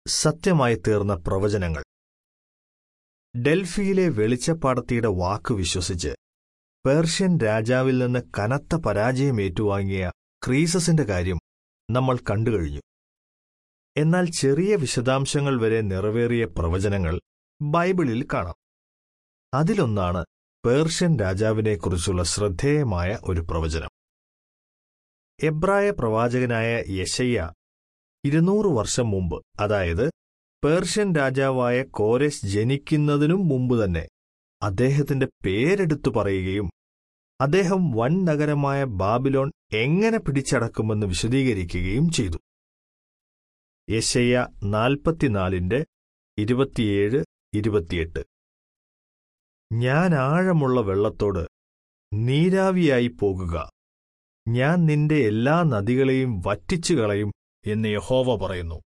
സത്യമായി തീർന്ന പ്രവചനങ്ങൾ ഡൽഫിയിലെ വെളിച്ചപ്പാടത്തിയുടെ വാക്ക് വിശ്വസിച്ച് പേർഷ്യൻ രാജാവിൽ നിന്ന് കനത്ത പരാജയം ഏറ്റുവാങ്ങിയ ക്രീസസിന്റെ കാര്യം നമ്മൾ കണ്ടുകഴിഞ്ഞു എന്നാൽ ചെറിയ വിശദാംശങ്ങൾ വരെ നിറവേറിയ പ്രവചനങ്ങൾ ബൈബിളിൽ കാണാം അതിലൊന്നാണ് പേർഷ്യൻ രാജാവിനെക്കുറിച്ചുള്ള ശ്രദ്ധേയമായ ഒരു പ്രവചനം എബ്രായ പ്രവാചകനായ യശയ്യ ഇരുന്നൂറ് വർഷം മുമ്പ് അതായത് പേർഷ്യൻ രാജാവായ കോരസ് ജനിക്കുന്നതിനും മുമ്പ് തന്നെ അദ്ദേഹത്തിന്റെ പേരെടുത്തു പറയുകയും അദ്ദേഹം വൻ നഗരമായ ബാബിലോൺ എങ്ങനെ പിടിച്ചടക്കുമെന്ന് വിശദീകരിക്കുകയും ചെയ്തു യശയ്യ നാൽപ്പത്തിനാലിന്റെ ഇരുപത്തിയേഴ് ഇരുപത്തിയെട്ട് ഞാൻ ആഴമുള്ള വെള്ളത്തോട് നീരാവിയായി പോകുക ഞാൻ നിന്റെ എല്ലാ നദികളെയും വറ്റിച്ചു കളയും എന്ന് യഹോവ പറയുന്നു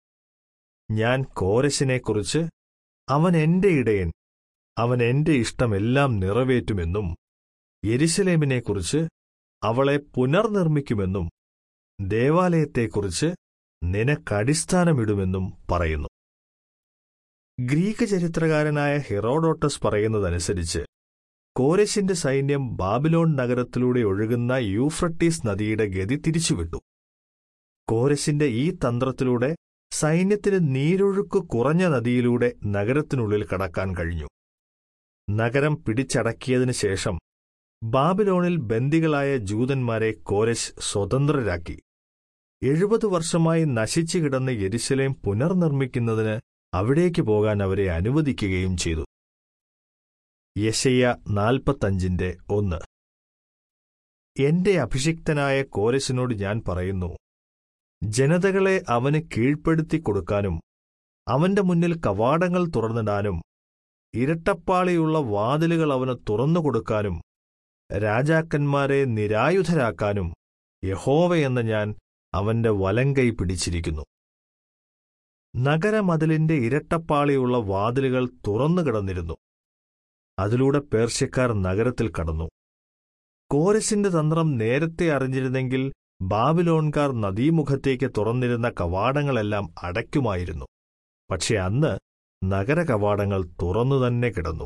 ഞാൻ കോരശിനെക്കുറിച്ച് അവൻ എന്റെ ഇടയൻ അവൻ എന്റെ ഇഷ്ടമെല്ലാം നിറവേറ്റുമെന്നും യെരുശലേമിനെക്കുറിച്ച് അവളെ പുനർനിർമ്മിക്കുമെന്നും ദേവാലയത്തെക്കുറിച്ച് നിനക്കടിസ്ഥാനമിടുമെന്നും പറയുന്നു ഗ്രീക്ക് ചരിത്രകാരനായ ഹെറോഡോട്ടസ് പറയുന്നതനുസരിച്ച് കോരശിന്റെ സൈന്യം ബാബിലോൺ നഗരത്തിലൂടെ ഒഴുകുന്ന യൂഫ്രട്ടീസ് നദിയുടെ ഗതി തിരിച്ചുവിട്ടു കോരശിന്റെ ഈ തന്ത്രത്തിലൂടെ സൈന്യത്തിന് നീരൊഴുക്ക് കുറഞ്ഞ നദിയിലൂടെ നഗരത്തിനുള്ളിൽ കടക്കാൻ കഴിഞ്ഞു നഗരം പിടിച്ചടക്കിയതിനു ശേഷം ബാബിലോണിൽ ബന്ദികളായ ജൂതന്മാരെ കോരശ് സ്വതന്ത്രരാക്കി എഴുപത് വർഷമായി നശിച്ചു കിടന്ന യെരുശലേം പുനർനിർമ്മിക്കുന്നതിന് അവിടേക്ക് പോകാൻ അവരെ അനുവദിക്കുകയും ചെയ്തു യശയ്യ നാൽപ്പത്തഞ്ചിന്റെ ഒന്ന് എന്റെ അഭിഷിക്തനായ കോരശിനോട് ഞാൻ പറയുന്നു ജനതകളെ അവന് കീഴ്പ്പെടുത്തി കൊടുക്കാനും അവന്റെ മുന്നിൽ കവാടങ്ങൾ തുറന്നിടാനും ഇരട്ടപ്പാളിയുള്ള വാതിലുകൾ അവന് തുറന്നുകൊടുക്കാനും രാജാക്കന്മാരെ നിരായുധരാക്കാനും യഹോവയെന്ന ഞാൻ അവന്റെ വലങ്കൈ പിടിച്ചിരിക്കുന്നു നഗരമതിലിന്റെ ഇരട്ടപ്പാളിയുള്ള വാതിലുകൾ തുറന്നുകിടന്നിരുന്നു അതിലൂടെ പേർഷ്യക്കാർ നഗരത്തിൽ കടന്നു കോരസിന്റെ തന്ത്രം നേരത്തെ അറിഞ്ഞിരുന്നെങ്കിൽ ബാബിലോൺകാർ നദീമുഖത്തേക്ക് തുറന്നിരുന്ന കവാടങ്ങളെല്ലാം അടയ്ക്കുമായിരുന്നു പക്ഷെ അന്ന് നഗര കവാടങ്ങൾ തുറന്നു തന്നെ കിടന്നു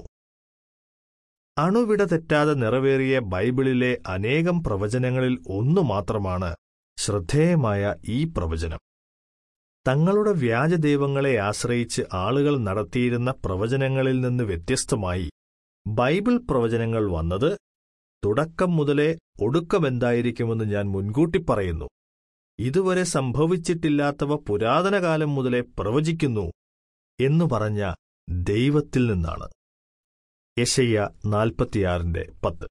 അണുവിട തെറ്റാതെ നിറവേറിയ ബൈബിളിലെ അനേകം പ്രവചനങ്ങളിൽ ഒന്നു മാത്രമാണ് ശ്രദ്ധേയമായ ഈ പ്രവചനം തങ്ങളുടെ വ്യാജദൈവങ്ങളെ ആശ്രയിച്ച് ആളുകൾ നടത്തിയിരുന്ന പ്രവചനങ്ങളിൽ നിന്ന് വ്യത്യസ്തമായി ബൈബിൾ പ്രവചനങ്ങൾ വന്നത് തുടക്കം മുതലേ ഒടുക്കമെന്തായിരിക്കുമെന്ന് ഞാൻ മുൻകൂട്ടി പറയുന്നു ഇതുവരെ സംഭവിച്ചിട്ടില്ലാത്തവ പുരാതനകാലം മുതലേ പ്രവചിക്കുന്നു എന്നു പറഞ്ഞ ദൈവത്തിൽ നിന്നാണ് യശയ്യ നാൽപ്പത്തിയാറിന്റെ പത്ത്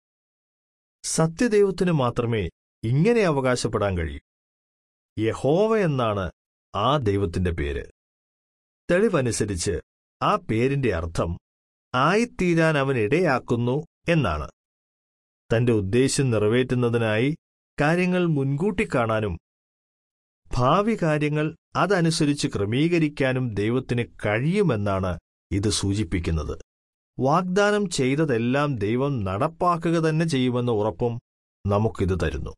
സത്യദൈവത്തിന് മാത്രമേ ഇങ്ങനെ അവകാശപ്പെടാൻ കഴിയൂ യഹോവ എന്നാണ് ആ ദൈവത്തിന്റെ പേര് തെളിവനുസരിച്ച് ആ പേരിന്റെ അർത്ഥം ആയിത്തീരാൻ അവൻ ഇടയാക്കുന്നു എന്നാണ് തന്റെ ഉദ്ദേശ്യം നിറവേറ്റുന്നതിനായി കാര്യങ്ങൾ മുൻകൂട്ടി കാണാനും ഭാവി കാര്യങ്ങൾ അതനുസരിച്ച് ക്രമീകരിക്കാനും ദൈവത്തിന് കഴിയുമെന്നാണ് ഇത് സൂചിപ്പിക്കുന്നത് വാഗ്ദാനം ചെയ്തതെല്ലാം ദൈവം നടപ്പാക്കുക തന്നെ ചെയ്യുമെന്ന ഉറപ്പും നമുക്കിത് തരുന്നു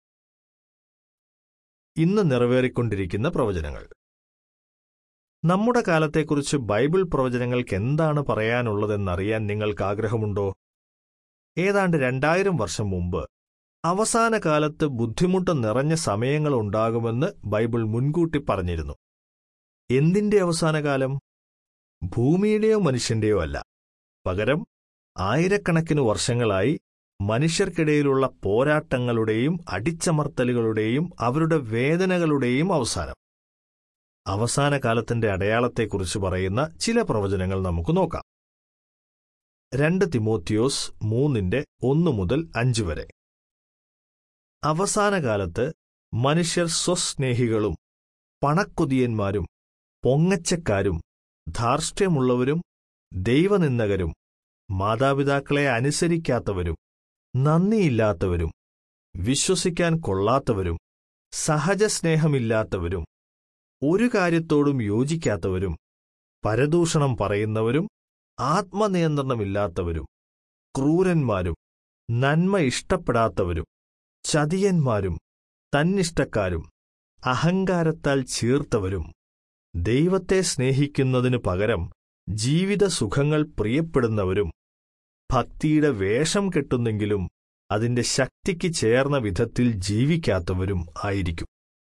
ഇന്ന് നിറവേറിക്കൊണ്ടിരിക്കുന്ന പ്രവചനങ്ങൾ നമ്മുടെ കാലത്തെക്കുറിച്ച് ബൈബിൾ പ്രവചനങ്ങൾക്ക് എന്താണ് പറയാനുള്ളതെന്നറിയാൻ നിങ്ങൾക്ക് ആഗ്രഹമുണ്ടോ ഏതാണ്ട് രണ്ടായിരം വർഷം മുമ്പ് അവസാന കാലത്ത് ബുദ്ധിമുട്ട് നിറഞ്ഞ സമയങ്ങൾ ഉണ്ടാകുമെന്ന് ബൈബിൾ മുൻകൂട്ടി പറഞ്ഞിരുന്നു എന്തിന്റെ അവസാന കാലം ഭൂമിയുടെയോ മനുഷ്യന്റെയോ അല്ല പകരം ആയിരക്കണക്കിന് വർഷങ്ങളായി മനുഷ്യർക്കിടയിലുള്ള പോരാട്ടങ്ങളുടെയും അടിച്ചമർത്തലുകളുടെയും അവരുടെ വേദനകളുടെയും അവസാനം അവസാന കാലത്തിന്റെ അടയാളത്തെക്കുറിച്ച് പറയുന്ന ചില പ്രവചനങ്ങൾ നമുക്ക് നോക്കാം രണ്ട് തിമോത്തിയോസ് മൂന്നിന്റെ ഒന്നു മുതൽ അഞ്ച് വരെ അവസാനകാലത്ത് മനുഷ്യർ സ്വസ്നേഹികളും പണക്കൊതിയന്മാരും പൊങ്ങച്ചക്കാരും ധാർഷ്ട്യമുള്ളവരും ദൈവനിന്ദകരും മാതാപിതാക്കളെ അനുസരിക്കാത്തവരും നന്ദിയില്ലാത്തവരും വിശ്വസിക്കാൻ കൊള്ളാത്തവരും സഹജസ്നേഹമില്ലാത്തവരും ഒരു കാര്യത്തോടും യോജിക്കാത്തവരും പരദൂഷണം പറയുന്നവരും ആത്മനിയന്ത്രണമില്ലാത്തവരും ക്രൂരന്മാരും നന്മ ഇഷ്ടപ്പെടാത്തവരും ചതിയന്മാരും തന്നിഷ്ടക്കാരും അഹങ്കാരത്താൽ ചീർത്തവരും ദൈവത്തെ സ്നേഹിക്കുന്നതിനു പകരം ജീവിത സുഖങ്ങൾ പ്രിയപ്പെടുന്നവരും ഭക്തിയുടെ വേഷം കെട്ടുന്നെങ്കിലും അതിന്റെ ശക്തിക്ക് ചേർന്ന വിധത്തിൽ ജീവിക്കാത്തവരും ആയിരിക്കും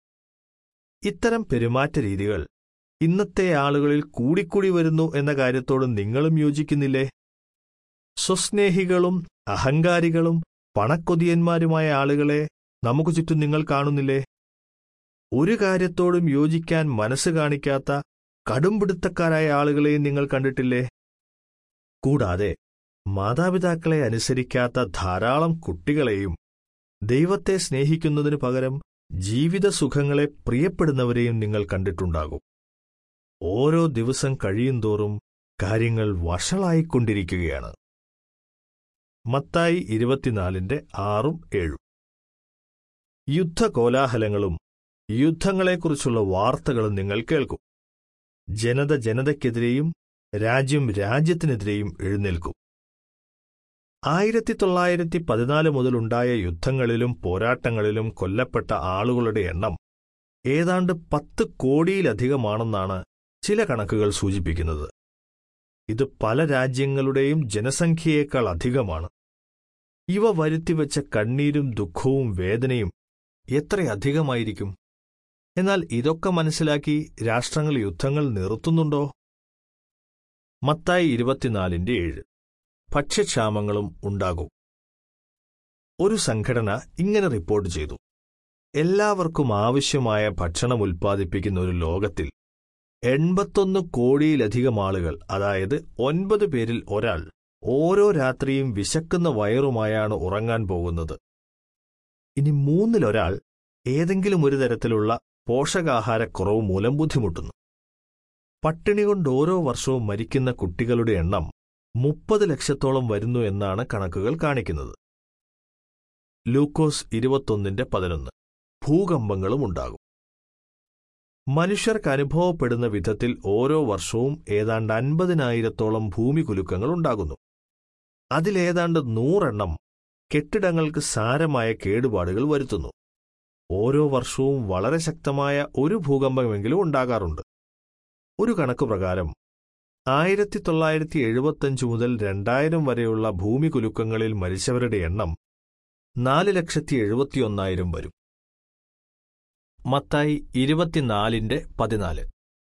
ഇത്തരം പെരുമാറ്റ രീതികൾ ഇന്നത്തെ ആളുകളിൽ കൂടിക്കൂടി വരുന്നു എന്ന കാര്യത്തോട് നിങ്ങളും യോജിക്കുന്നില്ലേ സ്വസ്നേഹികളും അഹങ്കാരികളും പണക്കൊതിയന്മാരുമായ ആളുകളെ നമുക്ക് ചുറ്റും നിങ്ങൾ കാണുന്നില്ലേ ഒരു കാര്യത്തോടും യോജിക്കാൻ മനസ്സ് കാണിക്കാത്ത കടുംപിടുത്തക്കാരായ ആളുകളെയും നിങ്ങൾ കണ്ടിട്ടില്ലേ കൂടാതെ മാതാപിതാക്കളെ അനുസരിക്കാത്ത ധാരാളം കുട്ടികളെയും ദൈവത്തെ സ്നേഹിക്കുന്നതിനു പകരം ജീവിത സുഖങ്ങളെ പ്രിയപ്പെടുന്നവരെയും നിങ്ങൾ കണ്ടിട്ടുണ്ടാകും ഓരോ ദിവസം കഴിയുന്തോറും കാര്യങ്ങൾ വഷളായിക്കൊണ്ടിരിക്കുകയാണ് മത്തായി ഇരുപത്തിനാലിന്റെ ആറും ഏഴും യുദ്ധകോലാഹലങ്ങളും യുദ്ധങ്ങളെക്കുറിച്ചുള്ള വാർത്തകളും നിങ്ങൾ കേൾക്കും ജനത ജനതയ്ക്കെതിരെയും രാജ്യം രാജ്യത്തിനെതിരെയും എഴുന്നേൽക്കും ആയിരത്തി തൊള്ളായിരത്തി പതിനാല് മുതലുണ്ടായ യുദ്ധങ്ങളിലും പോരാട്ടങ്ങളിലും കൊല്ലപ്പെട്ട ആളുകളുടെ എണ്ണം ഏതാണ്ട് പത്ത് കോടിയിലധികമാണെന്നാണ് ചില കണക്കുകൾ സൂചിപ്പിക്കുന്നത് ഇത് പല രാജ്യങ്ങളുടെയും ജനസംഖ്യയേക്കാൾ അധികമാണ് ഇവ വരുത്തിവെച്ച കണ്ണീരും ദുഃഖവും വേദനയും എത്രയധികമായിരിക്കും എന്നാൽ ഇതൊക്കെ മനസ്സിലാക്കി രാഷ്ട്രങ്ങൾ യുദ്ധങ്ങൾ നിർത്തുന്നുണ്ടോ മത്തായി ഇരുപത്തിനാലിന്റെ ഏഴ് ഭക്ഷ്യക്ഷാമങ്ങളും ഉണ്ടാകും ഒരു സംഘടന ഇങ്ങനെ റിപ്പോർട്ട് ചെയ്തു എല്ലാവർക്കും ആവശ്യമായ ഭക്ഷണം ഉൽപ്പാദിപ്പിക്കുന്ന ഒരു ലോകത്തിൽ എൺപത്തൊന്ന് കോടിയിലധികം ആളുകൾ അതായത് ഒൻപത് പേരിൽ ഒരാൾ ഓരോ രാത്രിയും വിശക്കുന്ന വയറുമായാണ് ഉറങ്ങാൻ പോകുന്നത് ഇനി മൂന്നിലൊരാൾ ഏതെങ്കിലും ഒരു തരത്തിലുള്ള പോഷകാഹാരക്കുറവ് മൂലം ബുദ്ധിമുട്ടുന്നു പട്ടിണി കൊണ്ട് ഓരോ വർഷവും മരിക്കുന്ന കുട്ടികളുടെ എണ്ണം മുപ്പത് ലക്ഷത്തോളം വരുന്നു എന്നാണ് കണക്കുകൾ കാണിക്കുന്നത് ലൂക്കോസ് ഇരുപത്തൊന്നിന്റെ പതിനൊന്ന് ഭൂകമ്പങ്ങളും ഉണ്ടാകും മനുഷ്യർക്ക് അനുഭവപ്പെടുന്ന വിധത്തിൽ ഓരോ വർഷവും ഏതാണ്ട് അൻപതിനായിരത്തോളം ഭൂമികുലുക്കങ്ങൾ ഉണ്ടാകുന്നു അതിലേതാണ്ട് നൂറെണ്ണം കെട്ടിടങ്ങൾക്ക് സാരമായ കേടുപാടുകൾ വരുത്തുന്നു ഓരോ വർഷവും വളരെ ശക്തമായ ഒരു ഭൂകമ്പമെങ്കിലും ഉണ്ടാകാറുണ്ട് ഒരു കണക്ക് പ്രകാരം ആയിരത്തി തൊള്ളായിരത്തി എഴുപത്തഞ്ച് മുതൽ രണ്ടായിരം വരെയുള്ള ഭൂമികുലുക്കങ്ങളിൽ മരിച്ചവരുടെ എണ്ണം നാല് ലക്ഷത്തി എഴുപത്തിയൊന്നായിരം വരും മത്തായി ഇരുപത്തിനാലിന്റെ പതിനാല്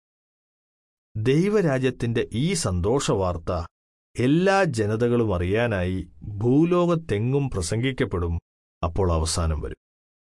ദൈവരാജ്യത്തിന്റെ ഈ സന്തോഷവാർത്ത എല്ലാ ജനതകളും അറിയാനായി ഭൂലോകത്തെങ്ങും പ്രസംഗിക്കപ്പെടും അപ്പോൾ അവസാനം വരും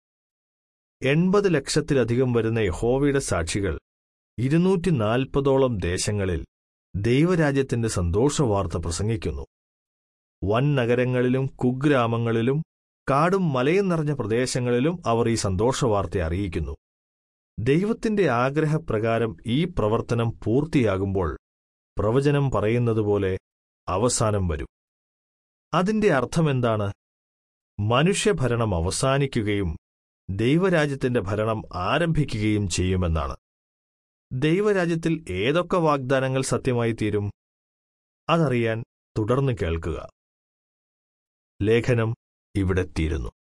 എൺപത് ലക്ഷത്തിലധികം വരുന്ന യഹോവയുടെ സാക്ഷികൾ ഇരുന്നൂറ്റി നാൽപ്പതോളം ദേശങ്ങളിൽ ദൈവരാജ്യത്തിന്റെ സന്തോഷവാർത്ത പ്രസംഗിക്കുന്നു വൻ നഗരങ്ങളിലും കുഗ്രാമങ്ങളിലും കാടും മലയും നിറഞ്ഞ പ്രദേശങ്ങളിലും അവർ ഈ സന്തോഷവാർത്ത അറിയിക്കുന്നു ദൈവത്തിന്റെ ആഗ്രഹപ്രകാരം ഈ പ്രവർത്തനം പൂർത്തിയാകുമ്പോൾ പ്രവചനം പറയുന്നതുപോലെ അവസാനം വരും അതിന്റെ അർത്ഥമെന്താണ് മനുഷ്യഭരണം അവസാനിക്കുകയും ദൈവരാജ്യത്തിന്റെ ഭരണം ആരംഭിക്കുകയും ചെയ്യുമെന്നാണ് ദൈവരാജ്യത്തിൽ ഏതൊക്കെ വാഗ്ദാനങ്ങൾ സത്യമായി തീരും അതറിയാൻ തുടർന്ന് കേൾക്കുക ലേഖനം ഇവിടെ തീരുന്നു